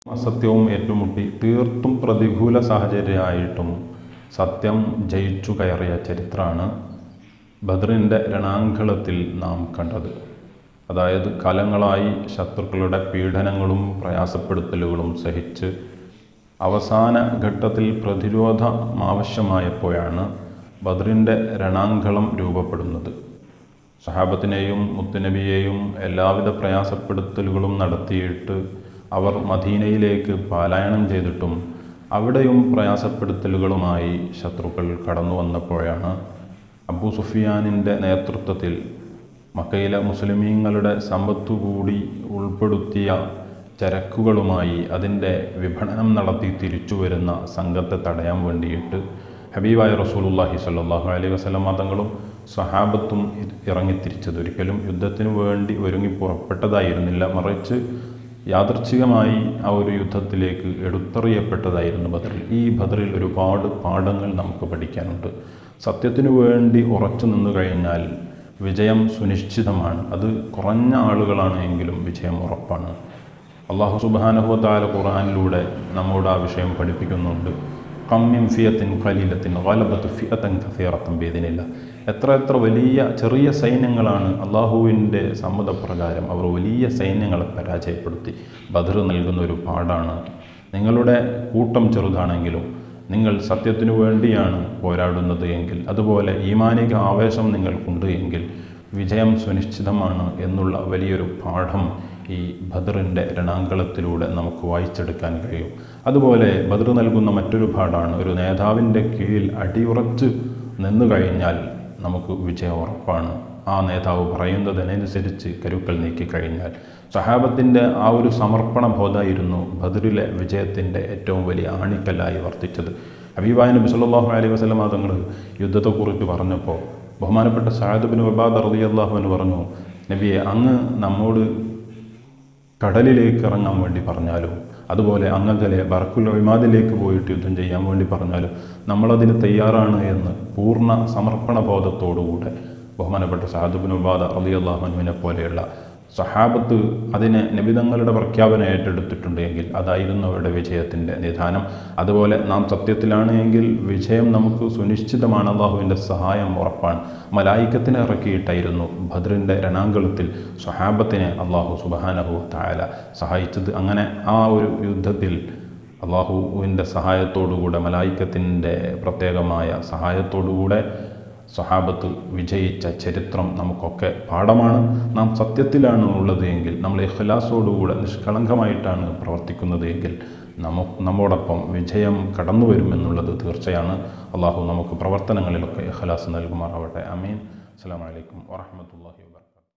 അസത്യവും ഏറ്റുമുട്ടി തീർത്തും പ്രതികൂല സാഹചര്യമായിട്ടും സത്യം ജയിച്ചു കയറിയ ചരിത്രമാണ് ബദ്രിൻ്റെ രണാങ്കളത്തിൽ നാം കണ്ടത് അതായത് കാലങ്ങളായി ശത്രുക്കളുടെ പീഡനങ്ങളും പ്രയാസപ്പെടുത്തലുകളും സഹിച്ച് അവസാന ഘട്ടത്തിൽ പ്രതിരോധം ആവശ്യമായപ്പോഴാണ് ബദ്രിൻ്റെ രണാങ്കളം രൂപപ്പെടുന്നത് സഹാബത്തിനെയും മുത്തുനബിയെയും എല്ലാവിധ പ്രയാസപ്പെടുത്തലുകളും നടത്തിയിട്ട് അവർ മദീനയിലേക്ക് പലായനം ചെയ്തിട്ടും അവിടെയും പ്രയാസപ്പെടുത്തലുകളുമായി ശത്രുക്കൾ കടന്നു വന്നപ്പോഴാണ് അബൂ സുഫിയാനിൻ്റെ നേതൃത്വത്തിൽ മക്കയിലെ മുസ്ലിമീങ്ങളുടെ സമ്പത്തു കൂടി ഉൾപ്പെടുത്തിയ ചരക്കുകളുമായി അതിൻ്റെ വിപണനം നടത്തി തിരിച്ചു വരുന്ന സംഘത്തെ തടയാൻ വേണ്ടിയിട്ട് ഹബീബായ റസൂലുല്ലാഹി സ്വല്ലല്ലാഹു അലൈഹി വസല്ലം മതങ്ങളും സഹാബത്തും ഇറങ്ങിത്തിരിച്ചത് ഒരിക്കലും യുദ്ധത്തിന് വേണ്ടി ഒരുങ്ങി പുറപ്പെട്ടതായിരുന്നില്ല മറിച്ച് യാദർച്ഛികമായി ആ ഒരു യുദ്ധത്തിലേക്ക് എടുത്തെറിയപ്പെട്ടതായിരുന്നു ബദറിൽ ഈ ബദറിൽ ഒരുപാട് പാഠങ്ങൾ നമുക്ക് പഠിക്കാനുണ്ട് സത്യത്തിനു വേണ്ടി ഉറച്ചു നിന്നു കഴിഞ്ഞാൽ വിജയം സുനിശ്ചിതമാണ് അത് കുറഞ്ഞ ആളുകളാണ് എങ്കിലും വിജയം ഉറപ്പാണ് അള്ളാഹു സുബാനഹുത്താല ഖുർആാനിലൂടെ നമ്മോട് ആ വിഷയം പഠിപ്പിക്കുന്നുണ്ട് കമ്മിൻ ഫിയത്തിൻ ഖലീലത്തിൻ ഗലബത്ത് ഫിയത്തൻ കസീറത്തൻ ഭേദിനില്ല എത്ര എത്ര വലിയ ചെറിയ സൈന്യങ്ങളാണ് അള്ളാഹുവിൻ്റെ സമ്മതപ്രകാരം അവർ വലിയ സൈന്യങ്ങളെ പരാജയപ്പെടുത്തി ബദർ നൽകുന്ന ഒരു പാടാണ് നിങ്ങളുടെ കൂട്ടം ചെറുതാണെങ്കിലും നിങ്ങൾ സത്യത്തിനു വേണ്ടിയാണ് പോരാടുന്നത് എങ്കിൽ അതുപോലെ ഈമാനിക ആവേശം നിങ്ങൾക്കുണ്ട് എങ്കിൽ വിജയം സുനിശ്ചിതമാണ് എന്നുള്ള വലിയൊരു പാഠം ഈ ബദറിൻ്റെ രണാങ്കളത്തിലൂടെ നമുക്ക് വായിച്ചെടുക്കാൻ കഴിയും അതുപോലെ ബദർ നൽകുന്ന മറ്റൊരു പാഠമാണ് ഒരു നേതാവിൻ്റെ കീഴിൽ അടിയുറച്ച് നിന്നു കഴിഞ്ഞാൽ നമുക്ക് വിജയം ഉറപ്പാണ് ആ നേതാവ് പറയുന്നതിനനുസരിച്ച് കരുക്കൾ നീക്കിക്കഴിഞ്ഞാൽ സഹാബത്തിൻ്റെ ആ ഒരു സമർപ്പണ ബോധമായിരുന്നു ബദറിലെ വിജയത്തിൻ്റെ ഏറ്റവും വലിയ ആണിക്കല്ലായി വർത്തിച്ചത് ഹബീബായ നബി സല്ലല്ലാഹു അലൈഹി വസല്ലം തങ്ങൾ യുദ്ധത്തെക്കുറിച്ച് പറഞ്ഞപ്പോൾ ബഹുമാനപ്പെട്ട സഹാദ് ബിൻ വബാദ് റളിയല്ലാഹു എന്ന് പറഞ്ഞു നബിയെ അങ്ങ് നമ്മോട് കടലിലേക്ക് ഇറങ്ങാൻ വേണ്ടി പറഞ്ഞാലും അതുപോലെ അങ്ങകലെ ബർക്കുൽ ഒഴിമാദിലേക്ക് പോയിട്ട് യുദ്ധം ചെയ്യാൻ വേണ്ടി പറഞ്ഞാലും നമ്മളതിന് തയ്യാറാണ് എന്ന് പൂർണ്ണ സമർപ്പണ ബോധത്തോടുകൂടെ ബഹുമാനപ്പെട്ട സാദുബിൻ ഉബാദ അലി അള്ളാഹുനുവിനെ പോലെയുള്ള സഹാബത്ത് അതിനെ നിബിതങ്ങളുടെ പ്രഖ്യാപനം ഏറ്റെടുത്തിട്ടുണ്ട് എങ്കിൽ അതായിരുന്നു അവരുടെ വിജയത്തിൻ്റെ നിധാനം അതുപോലെ നാം സത്യത്തിലാണ് എങ്കിൽ വിജയം നമുക്ക് സുനിശ്ചിതമാണ് അള്ളാഹുവിൻ്റെ സഹായം ഉറപ്പാണ് മലായിക്കത്തിനെ ഇറക്കിയിട്ടായിരുന്നു ഭദ്രൻ്റെ രണാങ്കളത്തിൽ സഹാബത്തിനെ അള്ളാഹു സുബാനഹു തായാല സഹായിച്ചത് അങ്ങനെ ആ ഒരു യുദ്ധത്തിൽ അള്ളാഹുവിൻ്റെ സഹായത്തോടുകൂടെ മലായിക്കത്തിൻ്റെ പ്രത്യേകമായ സഹായത്തോടുകൂടെ സഹാബത്ത് വിജയിച്ച ചരിത്രം നമുക്കൊക്കെ പാഠമാണ് നാം സത്യത്തിലാണ് ഉള്ളത് എങ്കിൽ നമ്മൾ ഇഖ്ലാസോടുകൂടെ നിഷ്കളങ്കമായിട്ടാണ് പ്രവർത്തിക്കുന്നത് എങ്കിൽ നമ്മ നമ്മോടൊപ്പം വിജയം കടന്നു വരുമെന്നുള്ളത് തീർച്ചയാണ് അള്ളാഹു നമുക്ക് പ്രവർത്തനങ്ങളിലൊക്കെ ഇഖ്ലാസ് നൽകുമാറാവട്ടെ അമീൻ അസ്സാം വലൈക്കും വാഹമത്തല്ലാഹി വാ